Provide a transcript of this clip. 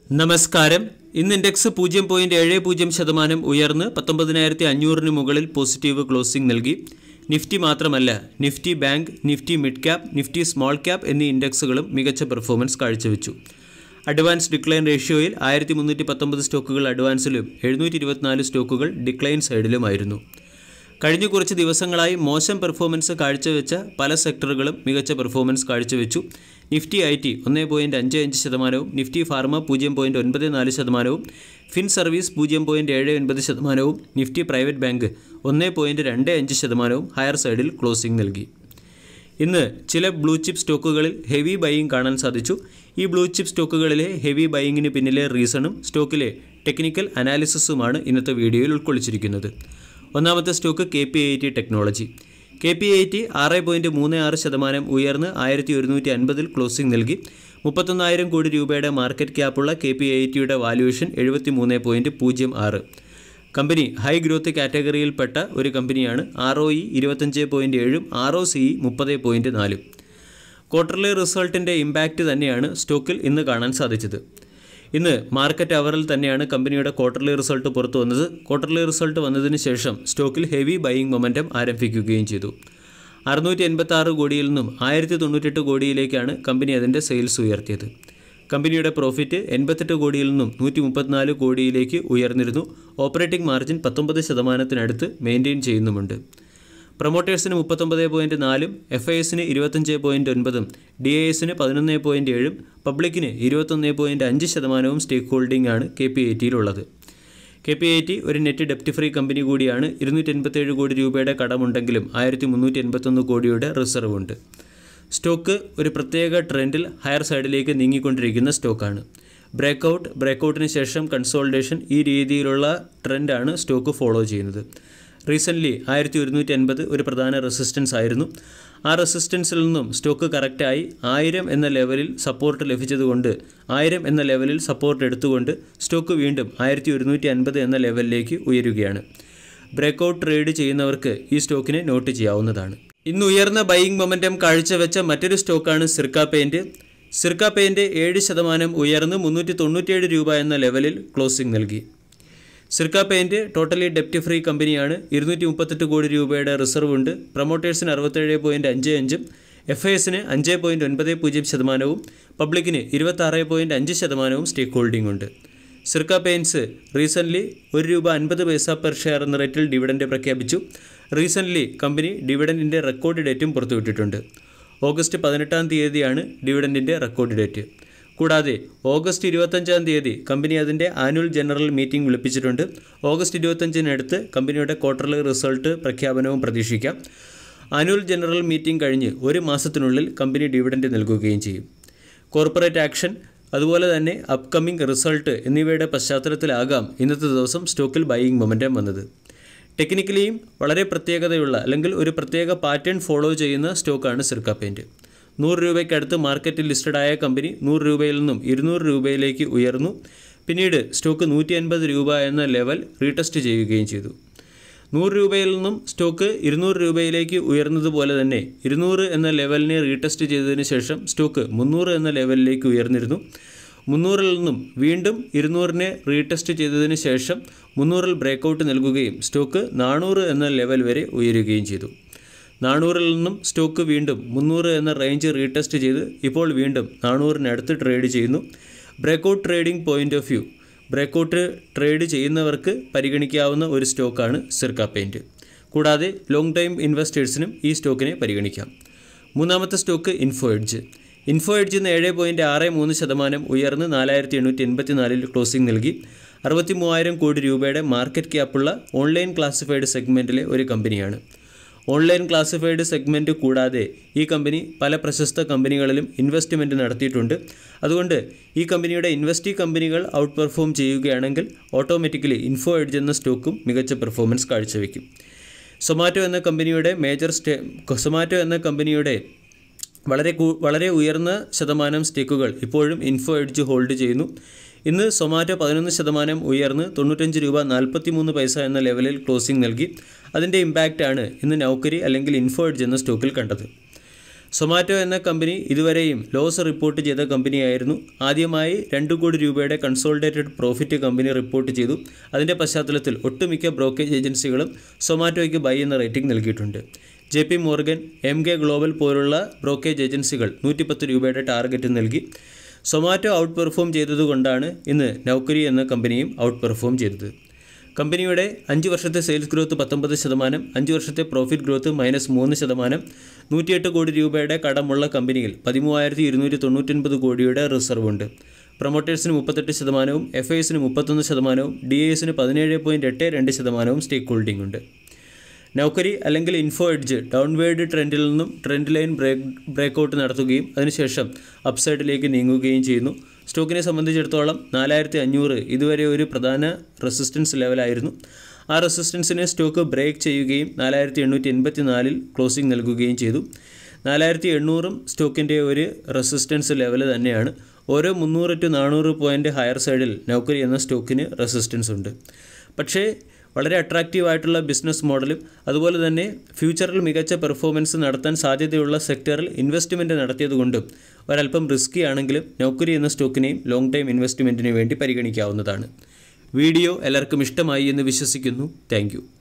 നമസ്കാരം ഇന്ന് ഇൻഡെക്സ് പൂജ്യം പോയിന്റ് ഏഴ് പൂജ്യം ശതമാനം ഉയർന്ന് പത്തൊമ്പതിനായിരത്തി അഞ്ഞൂറിന് മുകളിൽ പോസിറ്റീവ് ക്ലോസിംഗ് നൽകി നിഫ്റ്റി മാത്രമല്ല Nifty bank Nifty mid cap Nifty small cap എന്നീ ഇൻഡെക്സുകളും മികച്ച പെർഫോമൻസ് കാഴ്ചവെച്ചു അഡ്വാൻസ് ഡിക്ലൈൻ റേഷ്യോയിൽ ആയിരത്തി മുന്നൂറ്റി പത്തൊമ്പത് സ്റ്റോക്കുകൾ അഡ്വാൻസിലും എഴുന്നൂറ്റി ഇരുപത്തിനാല് സ്റ്റോക്കുകൾ ഡിക്ലൈൻ സൈഡിലുമായിരുന്നു കഴിഞ്ഞ കുറച്ച് ദിവസങ്ങളായി മോശം പെർഫോമൻസ് കാഴ്ചവെച്ച പല സെക്ടറുകളും മികച്ച പെർഫോമൻസ് കാഴ്ചവെച്ചു നിഫ്റ്റി ഐ ടി ഒന്ന് പോയിൻറ്റ് അഞ്ച് അഞ്ച് ശതമാനവും നിഫ്റ്റി ഫാർമ പൂജ്യം പോയിൻറ്റ് ഒൻപത് നാല് ശതമാനവും ഫിൻ സർവീസ് പൂജ്യം പോയിൻറ്റ് ഏഴ് ഒൻപത് ശതമാനവും നിഫ്റ്റി പ്രൈവറ്റ് ബാങ്ക് ഒന്ന് പോയിൻറ്റ് രണ്ട് അഞ്ച് ശതമാനവും ഹയർ സൈഡിൽ ക്ലോസിംഗ് നൽകി ഇന്ന് ചില ബ്ലൂ ചിപ്പ് സ്റ്റോക്കുകളിൽ ഹെവി ബൈയിങ് കാണാൻ സാധിച്ചു ഈ ബ്ലൂ ചിപ്പ് സ്റ്റോക്കുകളിലെ ഹെവി ബൈയിങ്ങിന് പിന്നിലെ റീസണും സ്റ്റോക്കിലെ ടെക്നിക്കൽ അനാലിസിസുമാണ് ഇന്നത്തെ വീഡിയോയിൽ ഉൾക്കൊള്ളിച്ചിരിക്കുന്നത് ഒന്നാമത്തെ stock K P I T technology K P I T ആറ് പോയിൻറ്റ് മൂന്ന് ആറ് ശതമാനം ഉയർന്ന് ആയിരത്തി ഒരുന്നൂറ്റി അൻപതിൽ ക്ലോസിംഗ് നൽകി മുപ്പത്തൊന്നായിരം കോടി രൂപയുടെ മാർക്കറ്റ് ക്യാപ്പുള്ള കെ പി ഐ ടിയുടെ വാല്യുവേഷൻ എഴുപത്തി മൂന്ന് പോയിൻറ്റ് പൂജ്യം ആറ് കമ്പനി ഹൈ ഗ്രോത്ത് കാറ്റഗറിയിൽപ്പെട്ട ഒരു കമ്പനിയാണ് ആർ ഒ ഇ ഇരുപത്തഞ്ച് പോയിൻറ്റ് ഏഴും ആർ ഒ സി ഇ മുപ്പത് പോയിൻറ്റ് നാലും ക്വാർട്ടർലി റിസൾട്ടിൻ്റെ ഇമ്പാക്റ്റ് തന്നെയാണ് സ്റ്റോക്കിൽ ഇന്ന് കാണാൻ സാധിച്ചത് ഇന്ന് മാർക്കറ്റ് അവറിൽ തന്നെയാണ് കമ്പനിയുടെ ക്വാർട്ടർലി റിസൾട്ട് പുറത്തു വന്നത് ക്വാർട്ടർലി റിസൾട്ട് വന്നതിന് ശേഷം സ്റ്റോക്കിൽ ഹെവി ബൈയിങ് മൊമെൻറ്റം ആരംഭിക്കുകയും ചെയ്തു അറുന്നൂറ്റി എൺപത്തി ആറ് കോടിയിൽ നിന്നും ആയിരത്തി തൊണ്ണൂറ്റെട്ട് കോടിയിലേക്കാണ് കമ്പനി അതിൻ്റെ സെയിൽസ് ഉയർത്തിയത് കമ്പനിയുടെ പ്രോഫിറ്റ് എൺപത്തെട്ട് കോടിയിൽ നിന്നും നൂറ്റി മുപ്പത്തിനാല് കോടിയിലേക്ക് ഉയർന്നിരുന്നു ഓപ്പറേറ്റിംഗ് മാർജിൻ പത്തൊമ്പത് ശതമാനത്തിനടുത്ത് മെയിൻറ്റെയിൻ ചെയ്യുന്നുമുണ്ട് പ്രൊമോട്ടേഴ്സിന് മുപ്പത്തൊമ്പത് പോയിൻറ്റ് നാലും എഫ് ഐ എസിന് ഇരുപത്തഞ്ച് പോയിൻറ്റ് ഒൻപതും ഡി ഐ എസിന് പതിനൊന്ന് പോയിൻറ്റ് ഏഴും പബ്ലിക്കിന് ഇരുപത്തൊന്ന് പോയിൻറ്റ് അഞ്ച് ശതമാനവും സ്റ്റേക്ക് ഹോൾഡിംഗ് ആണ് കെ പി ഐ ടിയിലുള്ളത് കെ പി ഐ ടി ഒരു നെറ്റ് ഡെപ്റ്റ് ഫ്രീ കമ്പനി കൂടിയാണ് ഇരുന്നൂറ്റി എൺപത്തേഴ് കോടി രൂപയുടെ കടമുണ്ടെങ്കിലും ആയിരത്തി മുന്നൂറ്റി എൺപത്തൊന്ന് കോടിയുടെ റിസർവ് ഉണ്ട് സ്റ്റോക്ക് ഒരു പ്രത്യേക ട്രെൻഡിൽ ഹയർ സൈഡിലേക്ക് നീങ്ങിക്കൊണ്ടിരിക്കുന്ന സ്റ്റോക്കാണ് ബ്രേക്കൗട്ട് ബ്രേക്കൗട്ടിന് ശേഷം കൺസോൾട്ടേഷൻ ഈ രീതിയിലുള്ള ട്രെൻഡാണ് സ്റ്റോക്ക് ഫോളോ ചെയ്യുന്നത് റീസെൻ്റ്ലി ആയിരത്തി ഒരുന്നൂറ്റി അൻപത് ഒരു പ്രധാന റെസിസ്റ്റൻസ് ആയിരുന്നു ആ റെസിസ്റ്റൻസിൽ നിന്നും സ്റ്റോക്ക് കറക്റ്റായി ആയിരം എന്ന ലെവലിൽ സപ്പോർട്ട് ലഭിച്ചതുകൊണ്ട് ആയിരം എന്ന ലെവലിൽ സപ്പോർട്ട് എടുത്തുകൊണ്ട് സ്റ്റോക്ക് വീണ്ടും ആയിരത്തി ഒരുന്നൂറ്റി അൻപത് എന്ന ലെവലിലേക്ക് ഉയരുകയാണ് ബ്രേക്കൗട്ട് ട്രേഡ് ചെയ്യുന്നവർക്ക് ഈ സ്റ്റോക്കിനെ നോട്ട് ചെയ്യാവുന്നതാണ് ഇന്ന് ഉയർന്ന ബൈയിങ് മൊമെൻറ്റം കാഴ്ചവെച്ച മറ്റൊരു സ്റ്റോക്കാണ് സിർക്ക പെയിൻറ്റ് സിർക്ക പെയിൻറ്റ് ഏഴ് ശതമാനം ഉയർന്ന് മുന്നൂറ്റി തൊണ്ണൂറ്റിയേഴ് രൂപ എന്ന ലെവലിൽ ക്ലോസിംഗ് നൽകി സിർക്ക പെയിൻറ്റ് ടോട്ടലി ഡെപ്റ്റ് ഫ്രീ കമ്പനിയാണ് ഇരുന്നൂറ്റി മുപ്പത്തെട്ട് കോടി രൂപയുടെ റിസർവ് ഉണ്ട് പ്രൊമോട്ടേഴ്സിന് അറുപത്തേഴ് പോയിൻറ്റ് അഞ്ച് അഞ്ചും എഫ് ഐ എസിന് അഞ്ച് പോയിൻറ്റ് ഒൻപത് പൂജ്യം ശതമാനവും പബ്ലിക്കിന് ഇരുപത്താറ് പോയിൻറ്റ് അഞ്ച് ശതമാനവും സ്റ്റേക്ക് ഹോൾഡിംഗ് ഉണ്ട് സിർക്ക പെയിൻസ് റീസെൻ്റ്ലി ഒരു രൂപ അൻപത് പൈസ പെർ ഷെയർ എന്ന റേറ്റിൽ ഡിവിഡൻഡ് പ്രഖ്യാപിച്ചു റീസെൻ്റ്ലി കമ്പനി ഡിവിഡൻഡിൻ്റെ റെക്കോർഡ് ഡേറ്റും പുറത്തുവിട്ടിട്ടുണ്ട് ഓഗസ്റ്റ് പതിനെട്ടാം തീയതിയാണ് ഡിവിഡൻഡിൻ്റെ റെക്കോർഡ് ഡേറ്റ് കൂടാതെ ഓഗസ്റ്റ് ഇരുപത്തഞ്ചാം തീയതി കമ്പനി അതിൻ്റെ ആനുവൽ ജനറൽ മീറ്റിംഗ് വിളിപ്പിച്ചിട്ടുണ്ട് ഓഗസ്റ്റ് ഇരുപത്തഞ്ചിനടുത്ത് കമ്പനിയുടെ ക്വാർട്ടർലി റിസൾട്ട് പ്രഖ്യാപനവും പ്രതീക്ഷിക്കാം ആനുവൽ ജനറൽ മീറ്റിംഗ് കഴിഞ്ഞ് ഒരു മാസത്തിനുള്ളിൽ കമ്പനി ഡിവിഡൻഡ് നൽകുകയും ചെയ്യും കോർപ്പറേറ്റ് ആക്ഷൻ അതുപോലെ തന്നെ അപ്കമിംഗ് റിസൾട്ട് എന്നിവയുടെ പശ്ചാത്തലത്തിലാകാം ഇന്നത്തെ ദിവസം സ്റ്റോക്കിൽ ബൈയിങ് മൊമെൻറ്റം വന്നത് ടെക്നിക്കലിയും വളരെ പ്രത്യേകതയുള്ള അല്ലെങ്കിൽ ഒരു പ്രത്യേക പാറ്റേൺ ഫോളോ ചെയ്യുന്ന സ്റ്റോക്കാണ് സിർക്ക പെയിൻറ്റ് നൂറ് രൂപയ്ക്കടുത്ത് മാർക്കറ്റിൽ ലിസ്റ്റഡ് ആയ കമ്പനി നൂറ് രൂപയിൽ നിന്നും ഇരുന്നൂറ് രൂപയിലേക്ക് ഉയർന്നു പിന്നീട് സ്റ്റോക്ക് നൂറ്റി അൻപത് രൂപ എന്ന ലെവൽ റീടെസ്റ്റ് ചെയ്യുകയും ചെയ്തു നൂറ് രൂപയിൽ നിന്നും സ്റ്റോക്ക് ഇരുന്നൂറ് രൂപയിലേക്ക് ഉയർന്നതുപോലെ തന്നെ ഇരുന്നൂറ് എന്ന ലെവലിനെ റീടെസ്റ്റ് ചെയ്തതിന് ശേഷം സ്റ്റോക്ക് മുന്നൂറ് എന്ന ലെവലിലേക്ക് ഉയർന്നിരുന്നു മുന്നൂറിൽ നിന്നും വീണ്ടും ഇരുന്നൂറിനെ റീടെസ്റ്റ് ചെയ്തതിന് ശേഷം മുന്നൂറിൽ ബ്രേക്കൗട്ട് നൽകുകയും സ്റ്റോക്ക് നാനൂറ് എന്ന ലെവൽ വരെ ഉയരുകയും ചെയ്തു നാനൂറിൽ നിന്നും സ്റ്റോക്ക് വീണ്ടും മുന്നൂറ് എന്ന റേഞ്ച് റീടെസ്റ്റ് ചെയ്ത് ഇപ്പോൾ വീണ്ടും നാനൂറിനടുത്ത് ട്രേഡ് ചെയ്യുന്നു breakout trading point of view breakout trade ചെയ്യുന്നവർക്ക് പരിഗണിക്കാവുന്ന ഒരു സ്റ്റോക്കാണ് സിർക്ക പെയിൻറ്റ് കൂടാതെ ലോങ് ടൈം ഇൻവെസ്റ്റേഴ്സിനും ഈ സ്റ്റോക്കിനെ പരിഗണിക്കാം മൂന്നാമത്തെ stock Info Edge Info Edge ഇന്ന് ഏഴ് പോയിൻറ്റ് ആറ് മൂന്ന് ശതമാനം ഉയർന്ന് നാലായിരത്തി എണ്ണൂറ്റി എൺപത്തി നാലിൽ ക്ലോസിംഗ് നൽകി അറുപത്തി മൂവായിരം കോടി രൂപയുടെ മാർക്കറ്റ് ക്യാപ്പുള്ള ഓൺലൈൻ ക്ലാസിഫൈഡ് സെഗ്മെൻറ്റിലെ ഒരു കമ്പനിയാണ് ഓൺലൈൻ ക്ലാസിഫൈഡ് സെഗ്മെൻറ്റ് കൂടാതെ ഈ കമ്പനി പല പ്രശസ്ത കമ്പനികളിലും ഇൻവെസ്റ്റ്മെൻറ്റ് നടത്തിയിട്ടുണ്ട് അതുകൊണ്ട് ഈ കമ്പനിയുടെ ഇൻവെസ്റ്റി കമ്പനികൾ ഔട്ട് പെർഫോം ചെയ്യുകയാണെങ്കിൽ ഓട്ടോമാറ്റിക്കലി ഇൻഫോ എഡ്ജ് എന്ന സ്റ്റോക്കും മികച്ച പെർഫോമൻസ് കാഴ്ചവെക്കും സൊമാറ്റോ എന്ന കമ്പനിയുടെ മേജർ സ്റ്റേ സൊമാറ്റോ എന്ന കമ്പനിയുടെ വളരെ കൂ- വളരെ ഉയർന്ന ശതമാനം സ്റ്റേക്കുകൾ ഇപ്പോഴും ഇൻഫോ എഡ്ജ് ഹോൾഡ് ചെയ്യുന്നു ഇന്ന് സൊമാറ്റോ പതിനൊന്ന് ശതമാനം ഉയർന്ന് തൊണ്ണൂറ്റഞ്ച് രൂപ നാൽപ്പത്തി മൂന്ന് പൈസ എന്ന ലെവലിൽ ക്ലോസിംഗ് നൽകി അതിൻ്റെ ഇമ്പാക്റ്റാണ് ഇന്ന് നൗക്കരി അല്ലെങ്കിൽ ഇൻഫോ എഡ്ജ് എന്ന സ്റ്റോക്കിൽ കണ്ടത് സൊമാറ്റോ എന്ന കമ്പനി ഇതുവരെയും ലോസ് റിപ്പോർട്ട് ചെയ്ത കമ്പനിയായിരുന്നു ആദ്യമായി രണ്ട് കോടി രൂപയുടെ കൺസോളിഡേറ്റഡ് പ്രോഫിറ്റ് കമ്പനി റിപ്പോർട്ട് ചെയ്തു അതിൻ്റെ പശ്ചാത്തലത്തിൽ ഒട്ടുമിക്ക ബ്രോക്കേജ് ഏജൻസികളും സൊമാറ്റോയ്ക്ക് ബൈ എന്ന റേറ്റിംഗ് നൽകിയിട്ടുണ്ട് J P Morgan M K Global പോലുള്ള ബ്രോക്കേജ് ഏജൻസികൾ നൂറ്റിപ്പത്ത് രൂപയുടെ ടാർഗറ്റ് നൽകി സൊമാറ്റോ ഔട്ട് പെർഫോം ചെയ്തതുകൊണ്ടാണ് ഇന്ന് നൗക്കരി എന്ന കമ്പനിയും ഔട്ട് പെർഫോം ചെയ്തത് കമ്പനിയുടെ അഞ്ച് വർഷത്തെ സെയിൽസ് ഗ്രോത്ത് പത്തൊമ്പത് ശതമാനം അഞ്ച് വർഷത്തെ പ്രോഫിറ്റ് ഗ്രോത്ത് മൈനസ് മൂന്ന് ശതമാനം നൂറ്റിയെട്ട് കോടി രൂപയുടെ കടമുള്ള കമ്പനിയിൽ പതിമൂവായിരത്തി ഇരുന്നൂറ്റി തൊണ്ണൂറ്റൊൻപത് കോടിയുടെ റിസർവ് ഉണ്ട് പ്രൊമോട്ടേഴ്സിന് മുപ്പത്തെട്ട് ശതമാനവും എഫ് ഐസിന് മുപ്പത്തൊന്ന് ശതമാനവും ഡി എസിന് പതിനേഴ് പോയിൻറ്റ് എട്ട് രണ്ട് ശതമാനവും സ്റ്റേക്ക് ഹോൾഡിംഗ് ഉണ്ട് നൗക്കരി അല്ലെങ്കിൽ ഇൻഫോ എഡ്ജ് ഡൗൺവേർഡ് ട്രെൻഡിൽ നിന്നും ട്രെൻഡ് ലൈൻ ബ്രേക്ക് ബ്രേക്കൗട്ട് നടത്തുകയും അതിനുശേഷം അപ്സൈഡിലേക്ക് നീങ്ങുകയും ചെയ്യുന്നു സ്റ്റോക്കിനെ സംബന്ധിച്ചിടത്തോളം നാലായിരത്തി അഞ്ഞൂറ് ഇതുവരെ ഒരു പ്രധാന റെസിസ്റ്റൻസ് ലെവലായിരുന്നു ആ റെസിസ്റ്റൻസിനെ സ്റ്റോക്ക് ബ്രേക്ക് ചെയ്യുകയും നാലായിരത്തി എണ്ണൂറ്റി എൺപത്തി നാലിൽ ക്ലോസിംഗ് നൽകുകയും ചെയ്തു നാലായിരത്തി എണ്ണൂറും സ്റ്റോക്കിൻ്റെ ഒരു റെസിസ്റ്റൻസ് ലെവൽ തന്നെയാണ് ഓരോ മുന്നൂറ് ടു നാനൂറ് പോയിൻ്റ് ഹയർ സൈഡിൽ നൗക്കരി എന്ന സ്റ്റോക്കിന് റെസിസ്റ്റൻസ് ഉണ്ട് പക്ഷേ വളരെ അട്രാക്റ്റീവ് ആയിട്ടുള്ള ബിസിനസ് മോഡലും അതുപോലെ തന്നെ ഫ്യൂച്ചറിൽ മികച്ച പെർഫോമൻസ് നടത്താൻ സാധ്യതയുള്ള സെക്ടറിൽ ഇൻവെസ്റ്റ്മെൻറ്റ് നടത്തിയതുകൊണ്ടും ഒരല്പം റിസ്കി ആണെങ്കിലും നൗക്കരി എന്ന സ്റ്റോക്കിനെയും ലോങ് ടൈം ഇൻവെസ്റ്റ്മെൻറ്റിന് വേണ്ടി പരിഗണിക്കാവുന്നതാണ് വീഡിയോ എല്ലാവർക്കും ഇഷ്ടമായി എന്ന് വിശ്വസിക്കുന്നു താങ്ക്